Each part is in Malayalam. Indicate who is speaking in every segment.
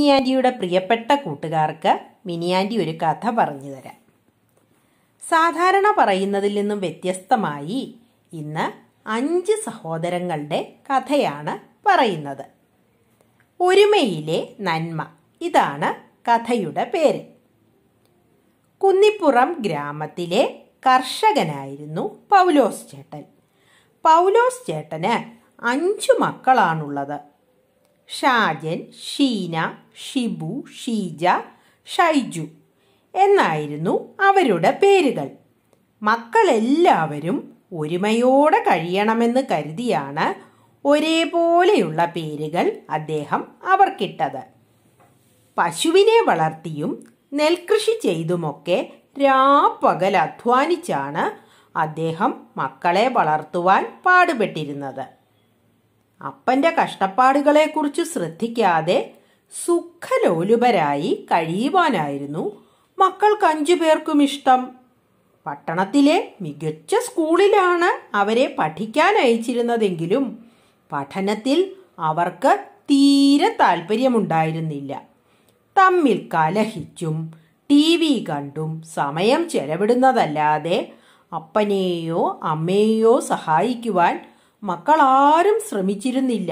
Speaker 1: മിനിയാൻറ്റിയുടെ പ്രിയപ്പെട്ട കൂട്ടുകാർക്ക് മിനിയാൻറ്റി ഒരു കഥ പറഞ്ഞു തരാം സാധാരണ പറയുന്നതിൽ നിന്നും വ്യത്യസ്തമായി ഇന്ന് അഞ്ച് സഹോദരങ്ങളുടെ കഥയാണ് പറയുന്നത് ഒരുമയിലെ നന്മ ഇതാണ് കഥയുടെ പേര് കുന്നിപ്പുറം ഗ്രാമത്തിലെ കർഷകനായിരുന്നു പൗലോസ് ചേട്ടൻ പൗലോസ് ചേട്ടന് അഞ്ചു മക്കളാണുള്ളത് ഷാജൻ ഷീന ഷിബു ഷീജ ഷൈജു എന്നായിരുന്നു അവരുടെ പേരുകൾ മക്കളെല്ലാവരും ഒരുമയോടെ കഴിയണമെന്ന് കരുതിയാണ് ഒരേപോലെയുള്ള പേരുകൾ അദ്ദേഹം അവർക്കിട്ടത് പശുവിനെ വളർത്തിയും നെൽകൃഷി ചെയ്തുമൊക്കെ രാപ്പകൽ അധ്വാനിച്ചാണ് അദ്ദേഹം മക്കളെ വളർത്തുവാൻ പാടുപെട്ടിരുന്നത് അപ്പന്റെ കഷ്ടപ്പാടുകളെക്കുറിച്ച് ശ്രദ്ധിക്കാതെ സുഖലോലുപരായി കഴിയുവാനായിരുന്നു മക്കൾക്ക് അഞ്ചു പേർക്കും ഇഷ്ടം പട്ടണത്തിലെ മികച്ച സ്കൂളിലാണ് അവരെ പഠിക്കാൻ അയച്ചിരുന്നതെങ്കിലും പഠനത്തിൽ അവർക്ക് തീരെ താല്പര്യമുണ്ടായിരുന്നില്ല തമ്മിൽ കലഹിച്ചും ടി വി കണ്ടും സമയം ചെലവിടുന്നതല്ലാതെ അപ്പനെയോ അമ്മയെയോ സഹായിക്കുവാൻ മക്കളാരും ശ്രമിച്ചിരുന്നില്ല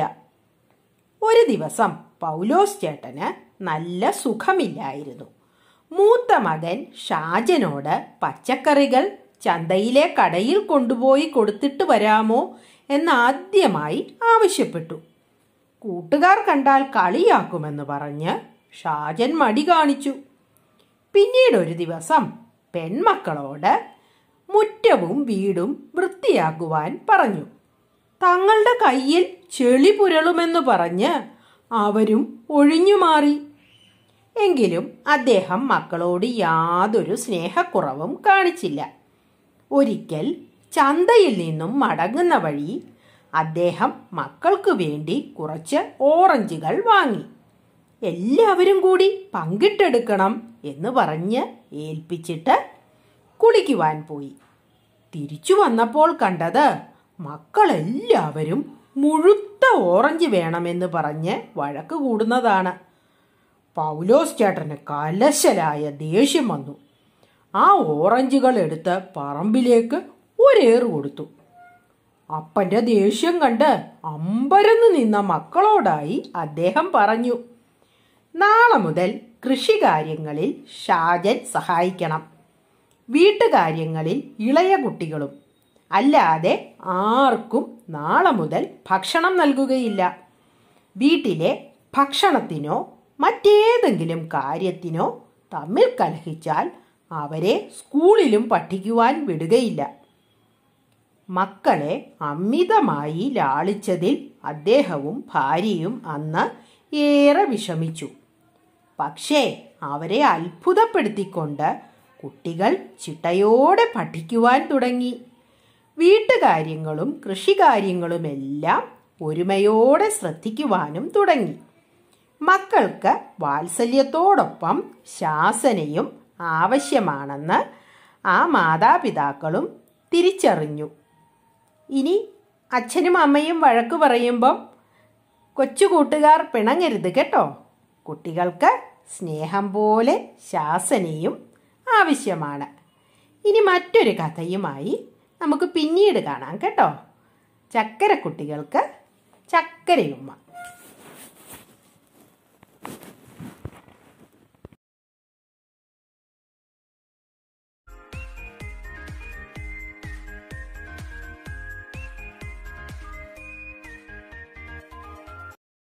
Speaker 1: ഒരു ദിവസം പൗലോസ് ചേട്ടന് നല്ല സുഖമില്ലായിരുന്നു മൂത്ത മകൻ ഷാജനോട് പച്ചക്കറികൾ ചന്തയിലെ കടയിൽ കൊണ്ടുപോയി കൊടുത്തിട്ട് വരാമോ എന്ന് ആദ്യമായി ആവശ്യപ്പെട്ടു കൂട്ടുകാർ കണ്ടാൽ കളിയാക്കുമെന്ന് പറഞ്ഞ് ഷാജൻ മടി കാണിച്ചു പിന്നീട് ഒരു ദിവസം പെൺമക്കളോട് മുറ്റവും വീടും വൃത്തിയാക്കുവാൻ പറഞ്ഞു തങ്ങളുടെ കയ്യിൽ ചെളി പുരളുമെന്ന് പറഞ്ഞ് അവരും ഒഴിഞ്ഞുമാറി എങ്കിലും അദ്ദേഹം മക്കളോട് യാതൊരു സ്നേഹക്കുറവും കാണിച്ചില്ല ഒരിക്കൽ ചന്തയിൽ നിന്നും മടങ്ങുന്ന വഴി അദ്ദേഹം മക്കൾക്ക് വേണ്ടി കുറച്ച് ഓറഞ്ചുകൾ വാങ്ങി എല്ലാവരും കൂടി പങ്കിട്ടെടുക്കണം എന്ന് പറഞ്ഞ് ഏൽപ്പിച്ചിട്ട് കുളിക്കുവാൻ പോയി തിരിച്ചു വന്നപ്പോൾ കണ്ടത് മക്കളെല്ലാവരും മുഴുത്ത ഓറഞ്ച് വേണമെന്ന് പറഞ്ഞ് വഴക്ക് കൂടുന്നതാണ് പൗലോസ് ചേട്ടന് കലശലായ ദേഷ്യം വന്നു ആ ഓറഞ്ചുകൾ എടുത്ത് പറമ്പിലേക്ക് ഒരേറ് കൊടുത്തു അപ്പന്റെ ദേഷ്യം കണ്ട് അമ്പരന്ന് നിന്ന മക്കളോടായി അദ്ദേഹം പറഞ്ഞു നാളെ മുതൽ കൃഷികാര്യങ്ങളിൽ ഷാജൻ സഹായിക്കണം വീട്ടുകാര്യങ്ങളിൽ ഇളയ കുട്ടികളും അല്ലാതെ ആർക്കും നാളെ മുതൽ ഭക്ഷണം നൽകുകയില്ല വീട്ടിലെ ഭക്ഷണത്തിനോ മറ്റേതെങ്കിലും കാര്യത്തിനോ തമ്മിൽ കലഹിച്ചാൽ അവരെ സ്കൂളിലും പഠിക്കുവാൻ വിടുകയില്ല മക്കളെ അമിതമായി ലാളിച്ചതിൽ അദ്ദേഹവും ഭാര്യയും അന്ന് ഏറെ വിഷമിച്ചു പക്ഷേ അവരെ അത്ഭുതപ്പെടുത്തിക്കൊണ്ട് കുട്ടികൾ ചിട്ടയോടെ പഠിക്കുവാൻ തുടങ്ങി വീട്ടുകാര്യങ്ങളും കൃഷികാര്യങ്ങളുമെല്ലാം ഒരുമയോടെ ശ്രദ്ധിക്കുവാനും തുടങ്ങി മക്കൾക്ക് വാത്സല്യത്തോടൊപ്പം ശാസനയും ആവശ്യമാണെന്ന് ആ മാതാപിതാക്കളും തിരിച്ചറിഞ്ഞു ഇനി അച്ഛനും അമ്മയും വഴക്ക് പറയുമ്പം കൊച്ചു കൂട്ടുകാർ പിണങ്ങരുത് കേട്ടോ കുട്ടികൾക്ക് സ്നേഹം പോലെ ശാസനയും ആവശ്യമാണ് ഇനി മറ്റൊരു കഥയുമായി നമുക്ക് പിന്നീട് കാണാം കേട്ടോ ചക്കര കുട്ടികൾക്ക് ചക്കരയുമ്മ